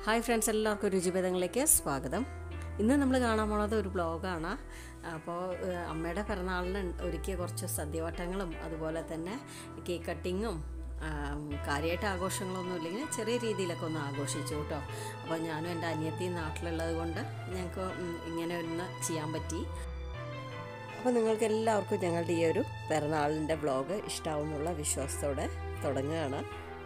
hi friends എല്ലാവർക്കും രുചിഭേദങ്ങളിലേക്ക് സ്വാഗതം ഇന്ന് നമ്മൾ കാണാൻ പോണത് ഒരു ബ്ലോഗാണ് അപ്പോൾ ഏഹ്, അമ്മയുടെ പിറന്നാളിന് ഒരുക്കിയ കുറച്ച് സദ്യവട്ടങ്ങളും അതുപോലെ തന്നെ കേക്ക് കട്ടിങ്ങും ആം, കാര്യമായിട്ട് ആഘോഷങ്ങളൊന്നും ഇല്ലെങ്കിൽ ചെറിയ രീതിയിലൊക്കെ ഒന്ന് ആഘോഷിച്ചു കേട്ടോ അപ്പോൾ ഞാനും എൻ്റെ അനിയത്തിയും നാട്ടിലുള്ളത് കൊണ്ട് ഞങ്ങൾക്ക് ഉം, ഇങ്ങനെ ഒന്ന് ചെയ്യാൻ പറ്റി അപ്പോൾ നിങ്ങൾക്ക് എല്ലാവർക്കും ഞങ്ങളുടെ ഈ ഒരു പിറന്നാളിൻ്റെ വ്ളോഗ് ഇഷ്ടാവുന്നുള്ള വിശ്വാസത്തോടെ തുടങ്ങുകയാണ്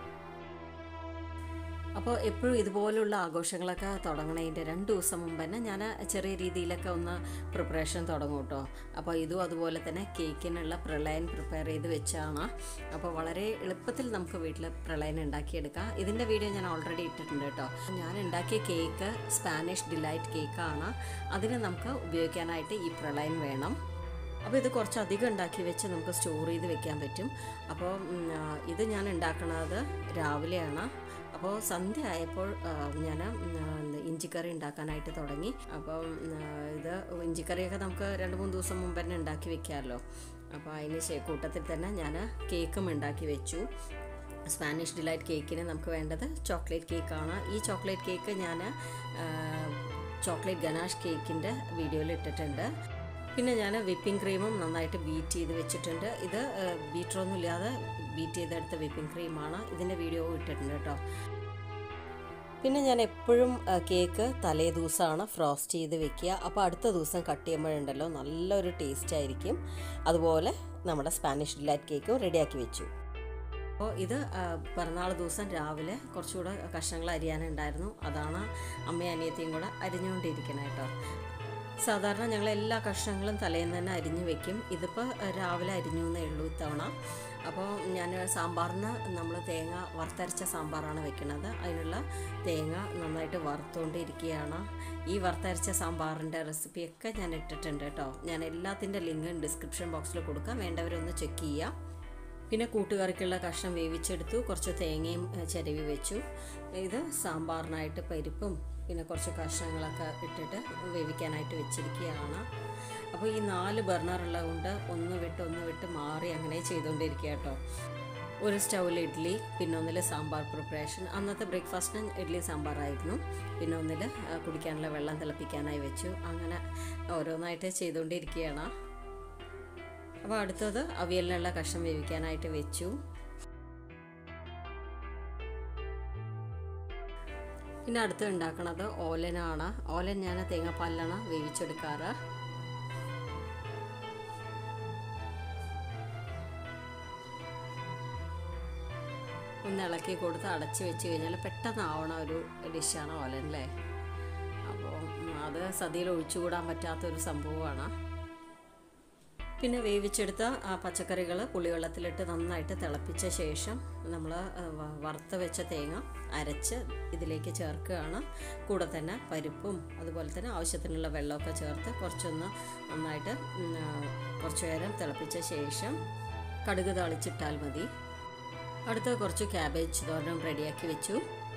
അപ്പോൾ എപ്പോഴും ഇതുപോലുള്ള ആഘോഷങ്ങളൊക്കെ തുടങ്ങണതിൻ്റെ രണ്ട് ദിവസം മുമ്പ് തന്നെ ഞാൻ ചെറിയ രീതിയിലൊക്കെ ഒന്ന് പ്രിപ്പറേഷൻ തുടങ്ങും കേട്ടോ അപ്പോൾ ഇതും അതുപോലെ തന്നെ കേക്കിനുള്ള പ്രളയൻ പ്രിപ്പയർ ചെയ്ത് വെച്ചാണ് അപ്പോൾ വളരെ എളുപ്പത്തിൽ നമുക്ക് വീട്ടിൽ പ്രളയൻ ഉണ്ടാക്കിയെടുക്കാം ഇതിൻ്റെ വീഡിയോ ഞാൻ ഓൾറെഡി ഇട്ടിട്ടുണ്ട് കേട്ടോ ഞാൻ ഉണ്ടാക്കിയ കേക്ക് സ്പാനിഷ് ഡിലൈറ്റ് കേക്കാണ് അതിന് നമുക്ക് ഉപയോഗിക്കാനായിട്ട് ഈ പ്രളയൻ വേണം അപ്പോൾ ഇത് കുറച്ചധികം ഉണ്ടാക്കി വെച്ച് നമുക്ക് സ്റ്റോർ ചെയ്ത് വെക്കാൻ പറ്റും അപ്പോൾ ഉം, ആ, ഇത് ഞാൻ ഉണ്ടാക്കുന്നത് രാവിലെയാണ് അപ്പോൾ സന്ധ്യ ആയപ്പോൾ ഞാൻ ഇഞ്ചിക്കറി ഉണ്ടാക്കാനായിട്ട് തുടങ്ങി അപ്പോൾ ഇത് ഇഞ്ചിക്കറിയൊക്കെ നമുക്ക് രണ്ട് മൂന്ന് ദിവസം മുമ്പ് തന്നെ ഉണ്ടാക്കി വെക്കാമല്ലോ അപ്പോൾ അതിന് ശേ- കൂട്ടത്തിൽ തന്നെ ഞാൻ കേക്കും ഉണ്ടാക്കി വെച്ചു സ്പാനിഷ് ഡിലൈറ്റ് കേക്കിന് നമുക്ക് വേണ്ടത് ചോക്ലേറ്റ് കേക്കാണ് ഈ ചോക്ലേറ്റ് കേക്ക് ഞാൻ ചോക്ലേറ്റ് ഗനാഷ് കേക്കിൻ്റെ വീഡിയോയിൽ ഇട്ടിട്ടുണ്ട് പിന്നെ ഞാൻ വിപ്പിംഗ് ക്രീമും നന്നായിട്ട് ബീറ്റ് ചെയ്ത് വെച്ചിട്ടുണ്ട് ഇത് ബീറ്ററൊന്നും ഇല്ലാതെ ബീറ്റ് ചെയ്തെടുത്ത വിപ്പിംഗ് ക്രീമാണ് ഇതിൻ്റെ വീഡിയോ ഇട്ടിട്ടുണ്ട് കേട്ടോ പിന്നെ ഞാൻ എപ്പോഴും ആ, കേക്ക് തലേ ദിവസമാണ് ഫ്രോസ്റ്റ് ചെയ്ത് വെക്കുക അപ്പോൾ അടുത്ത ദിവസം കട്ട് ചെയ്യുമ്പോഴുണ്ടല്ലോ നല്ലൊരു ടേസ്റ്റ് ആയിരിക്കും അതുപോലെ നമ്മുടെ സ്പാനിഷ് ഡിലൈറ്റ് കേക്കും റെഡിയാക്കി വെച്ചു അപ്പോൾ ഇത് ആ, പിറന്നാൾ ദിവസം രാവിലെ കുറച്ചുകൂടെ കഷ്ണങ്ങൾ അരിയാനുണ്ടായിരുന്നു അതാണ് അമ്മയും അനിയത്തിയും കൂടെ അരിഞ്ഞുകൊണ്ടിരിക്കണം കേട്ടോ സാധാരണ ഞങ്ങൾ എല്ലാ കഷ്ണങ്ങളും തലേന്ന് തന്നെ അരിഞ്ഞു വെക്കും ഇതിപ്പോൾ രാവിലെ അരിഞ്ഞു എന്നേ ഉള്ളൂ ഇത്തവണ അപ്പോൾ ഞാൻ സാമ്പാറിന് നമ്മൾ തേങ്ങ വറുത്തരച്ച സാമ്പാറാണ് വെക്കുന്നത് അതിനുള്ള തേങ്ങ നന്നായിട്ട് വറുത്തുകൊണ്ടിരിക്കുകയാണ് ഈ വറുത്തരച്ച സാമ്പാറിൻ്റെ റെസിപ്പിയൊക്കെ ഞാൻ ഇട്ടിട്ടുണ്ട് കേട്ടോ ഞാൻ എല്ലാത്തിൻ്റെ ലിങ്ക് ഡിസ്ക്രിപ്ഷൻ ബോക്സിൽ കൊടുക്കാം വേണ്ടവരൊന്ന് ചെക്ക് ചെയ്യാം പിന്നെ കൂട്ടുകറിക്കുള്ള കഷ്ണം വേവിച്ചെടുത്തു കുറച്ച് തേങ്ങയും ഏ, ചിരവി വെച്ചു ഇത് സാമ്പാറിനായിട്ട് പരിപ്പും പിന്നെ കുറച്ച് കഷ്ണങ്ങളൊക്കെ ഇട്ടിട്ട് വേവിക്കാനായിട്ട് വെച്ചിരിക്കുകയാണ് അപ്പോൾ ഈ നാല് ബർണർ ഉള്ളതുകൊണ്ട് ഒന്ന് വിട്ട് ഒന്ന് വിട്ട് മാറി അങ്ങനെ ചെയ്തുകൊണ്ടിരിക്കുക കേട്ടോ ഒരു സ്റ്റൗവിൽ ഇഡ്ഡലി പിന്നെ ഒന്നിൽ സാമ്പാർ പ്രിപ്പറേഷൻ അന്നത്തെ ബ്രേക്ക്ഫാസ്റ്റിന് ഇഡ്ഡലി സാമ്പാറായിരുന്നു പിന്നെ ഒന്നിൽ കുടിക്കാനുള്ള വെള്ളം തിളപ്പിക്കാനായി വെച്ചു അങ്ങനെ ഓരോന്നായിട്ട് ചെയ്തുകൊണ്ടിരിക്കുകയാണ് അപ്പോൾ അടുത്തത് അവിയലിനുള്ള കഷ്ണം വേവിക്കാനായിട്ട് വെച്ചു പിന്നെ അടുത്ത് ഉണ്ടാക്കുന്നത് ഓലനാണ് ഓലൻ ഞാൻ തേങ്ങാപ്പാലിലാണ് വേവിച്ചെടുക്കാറ് ഒന്ന് ഇളക്കി കൊടുത്ത് അടച്ച് വെച്ച് കഴിഞ്ഞാൽ പെട്ടെന്ന് ആവണ ഒരു ഡിഷാണ് ഓലൻ അല്ലേ അപ്പോൾ അത് സദ്യയിൽ ഒഴിച്ചുകൂടാൻ പറ്റാത്ത ഒരു സംഭവമാണ് പിന്നെ വേവിച്ചെടുത്ത ആ പച്ചക്കറികൾ പുളിവെള്ളത്തിലിട്ട് നന്നായിട്ട് തിളപ്പിച്ച ശേഷം നമ്മൾ വറുത്ത് വെച്ച തേങ്ങ അരച്ച് ഇതിലേക്ക് ചേർക്കുകയാണ് കൂടെ തന്നെ പരിപ്പും അതുപോലെ തന്നെ ആവശ്യത്തിനുള്ള വെള്ളമൊക്കെ ചേർത്ത് കുറച്ചൊന്ന് നന്നായിട്ട് ഉം, ആ, കുറച്ച് നേരം തിളപ്പിച്ച ശേഷം കടുക് താളിച്ചിട്ടാൽ മതി അടുത്ത കുറച്ച് ക്യാബേജ് തോരനും റെഡിയാക്കി വെച്ചു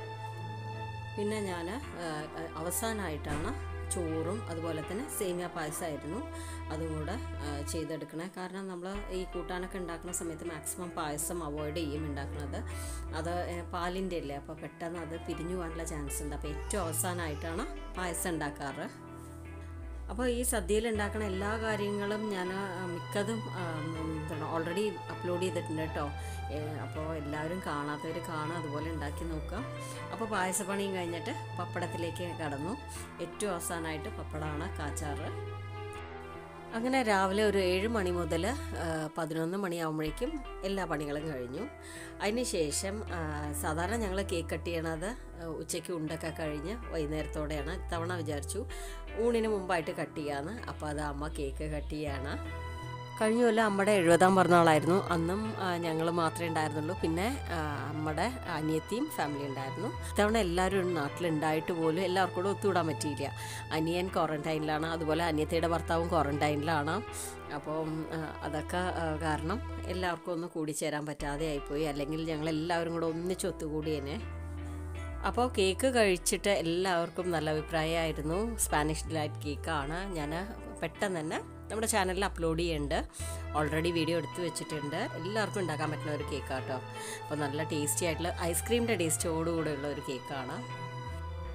പിന്നെ ഞാൻ അവസാനമായിട്ടാണ് ചോറും അതുപോലെ തന്നെ സേമിയ പായസമായിരുന്നു അതും കൂടെ ആ, ചെയ്തെടുക്കണേ കാരണം നമ്മൾ ഈ കൂട്ടാനൊക്കെ ഉണ്ടാക്കുന്ന സമയത്ത് മാക്സിമം പായസം അവോയ്ഡ് ചെയ്യും ഉണ്ടാക്കുന്നത് അത് ഏ, പാലിൻ്റെ അല്ലേ അപ്പോൾ പെട്ടെന്ന് അത് പിരിഞ്ഞു പോകാനുള്ള ചാൻസ് ഉണ്ട് അപ്പോൾ ഏറ്റവും അവസാനമായിട്ടാണ് പായസം ഉണ്ടാക്കാറ് അപ്പോൾ ഈ സദ്യയിൽ ഉണ്ടാക്കുന്ന എല്ലാ കാര്യങ്ങളും ഞാൻ മിക്കതും ആ, എന്താണ് ഓൾറെഡി അപ്ലോഡ് ചെയ്തിട്ടുണ്ട് കേട്ടോ ഏ, അപ്പോൾ എല്ലാവരും കാണാത്തവർ കാണുക അതുപോലെ ഉണ്ടാക്കി നോക്കുക അപ്പോൾ പായസപ്പണിയും കഴിഞ്ഞിട്ട് പപ്പടത്തിലേക്ക് കടന്നു ഏറ്റവും അവസാനമായിട്ട് പപ്പടമാണ് കാച്ചാറ് അങ്ങനെ രാവിലെ ഒരു ഏഴ് മണി മുതൽ പതിനൊന്ന് മണിയാകുമ്പോഴേക്കും എല്ലാ പണികളും കഴിഞ്ഞു അതിന് ശേഷം ആ, സാധാരണ ഞങ്ങൾ കേക്ക് കട്ട് ചെയ്യണത് ആ, ഉച്ചയ്ക്ക് ഉണ്ടൊക്കെ കഴിഞ്ഞ് വൈകുന്നേരത്തോടെയാണ് ഇത്തവണ വിചാരിച്ചു ഊണിന് മുമ്പായിട്ട് കട്ട് ചെയ്യാന്ന് അപ്പോൾ അത് അമ്മ കേക്ക് കട്ട് ചെയ്യാണ് കഴിഞ്ഞ കൊല്ലം അമ്മയുടെ എഴുപതാം പിറന്നാളായിരുന്നു അന്നും ഞങ്ങൾ മാത്രമേ ഉണ്ടായിരുന്നുള്ളൂ പിന്നെ ആ, അമ്മയുടെ അനിയത്തിയും ഫാമിലി ഉണ്ടായിരുന്നു ഇത്തവണ എല്ലാവരും നാട്ടിലുണ്ടായിട്ട് പോലും എല്ലാവർക്കും കൂടെ ഒത്തുകൂടാൻ പറ്റിയില്ല അനിയൻ ക്വാറന്റൈനിലാണ് അതുപോലെ അനിയത്തിയുടെ ഭർത്താവും ക്വാറന്റൈനിലാണ് അപ്പം ആ, അതൊക്കെ ആ, കാരണം എല്ലാവർക്കും ഒന്ന് കൂടിച്ചേരാൻ പറ്റാതെ ആയിപ്പോയി അല്ലെങ്കിൽ ഞങ്ങൾ എല്ലാവരും കൂടെ ഒന്നിച്ച് ഒത്തുകൂടിയേനെ അപ്പോൾ കേക്ക് കഴിച്ചിട്ട് എല്ലാവർക്കും നല്ല അഭിപ്രായമായിരുന്നു സ്പാനിഷ് ഡിലൈറ്റ് കേക്കാണ് ഞാൻ പെട്ടെന്ന് തന്നെ നമ്മുടെ ചാനലിൽ അപ്ലോഡ് ചെയ്യുന്നുണ്ട് ഓൾറെഡി വീഡിയോ എടുത്തു വെച്ചിട്ടുണ്ട് എല്ലാവർക്കും ഉണ്ടാക്കാൻ പറ്റുന്ന ഒരു കേക്കാട്ടോ അപ്പോൾ നല്ല ടേസ്റ്റി ആയിട്ടുള്ള ഐസ്ക്രീമിൻ്റെ ടേസ്റ്റോടുകൂടെയുള്ള ഒരു കേക്കാണ്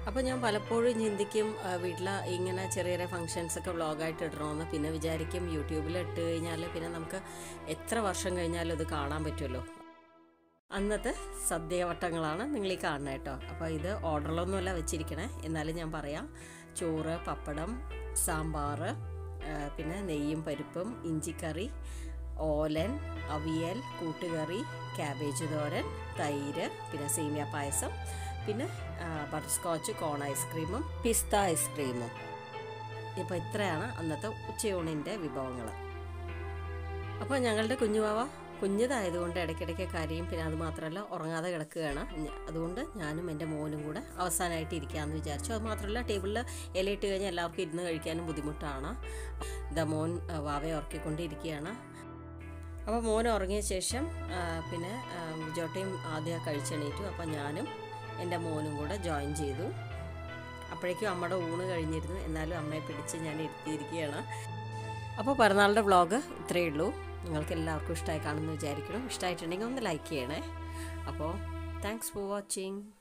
അപ്പോൾ ഞാൻ പലപ്പോഴും ചിന്തിക്കും വീട്ടിൽ ഇങ്ങനെ ചെറിയ ചെറിയ ഫങ്ഷൻസൊക്കെ വ്ളോഗായിട്ട് ഇടണമെന്ന് പിന്നെ വിചാരിക്കും യൂട്യൂബിൽ ഇട്ട് കഴിഞ്ഞാൽ പിന്നെ നമുക്ക് എത്ര വർഷം കഴിഞ്ഞാലും ഇത് കാണാൻ പറ്റുമല്ലോ അന്നത്തെ സദ്യവട്ടങ്ങളാണ് നിങ്ങൾ ഈ കാണുന്നത് കേട്ടോ അപ്പോൾ ഇത് ഓർഡറിലൊന്നുമല്ല വെച്ചിരിക്കണേ എന്നാലും ഞാൻ പറയാം ചോറ് പപ്പടം സാമ്പാർ പിന്നെ നെയ്യും പരിപ്പും ഇഞ്ചിക്കറി ഓലൻ അവിയൽ കൂട്ടുകറി ക്യാബേജ് തോരൻ തൈര് പിന്നെ സേമിയ പായസം പിന്നെ ബട്ടർ സ്കോച്ച് കോൺ ഐസ്ക്രീമും പിസ്ത ഐസ്ക്രീമും ഇപ്പോൾ ഇത്രയാണ് അന്നത്തെ ഉച്ചയൂണിൻ്റെ വിഭവങ്ങൾ അപ്പോൾ ഞങ്ങളുടെ കുഞ്ഞുവാവ കുഞ്ഞതായതുകൊണ്ട് ഇടയ്ക്കിടയ്ക്ക് കരയും പിന്നെ അത് മാത്രമല്ല ഉറങ്ങാതെ കിടക്കുകയാണ് അതുകൊണ്ട് ഞാനും എൻ്റെ മോനും കൂടെ അവസാനമായിട്ട് ഇരിക്കാമെന്ന് വിചാരിച്ചു അത് മാത്രമല്ല ടേബിളിൽ ഇലയിട്ട് കഴിഞ്ഞാൽ എല്ലാവർക്കും ഇരുന്ന് കഴിക്കാനും ബുദ്ധിമുട്ടാണ് ഇതാ മോൻ വാവയെ ഉറക്കിക്കൊണ്ടിരിക്കുകയാണ് അപ്പോൾ മോൻ ഉറങ്ങിയ ശേഷം പിന്നെ ജോട്ടയും ആദ്യം കഴിച്ചെണീറ്റു അപ്പോൾ ഞാനും എൻ്റെ മോനും കൂടെ ജോയിൻ ചെയ്തു അപ്പോഴേക്കും അമ്മയുടെ ഊണ് കഴിഞ്ഞിരുന്നു എന്നാലും അമ്മയെ പിടിച്ച് ഞാൻ ഇരുത്തിയിരിക്കുകയാണ് അപ്പോൾ പിറന്നാളുടെ വ്ളോഗ് ഇത്രയേ ഉള്ളൂ നിങ്ങൾക്ക് എല്ലാവർക്കും ഇഷ്ടമായി കാണുമെന്ന് വിചാരിക്കണം ഇഷ്ടമായിട്ടുണ്ടെങ്കിൽ ഒന്ന് ലൈക്ക് ചെയ്യണേ അപ്പോൾ താങ്ക്സ് ഫോർ വാച്ചിങ്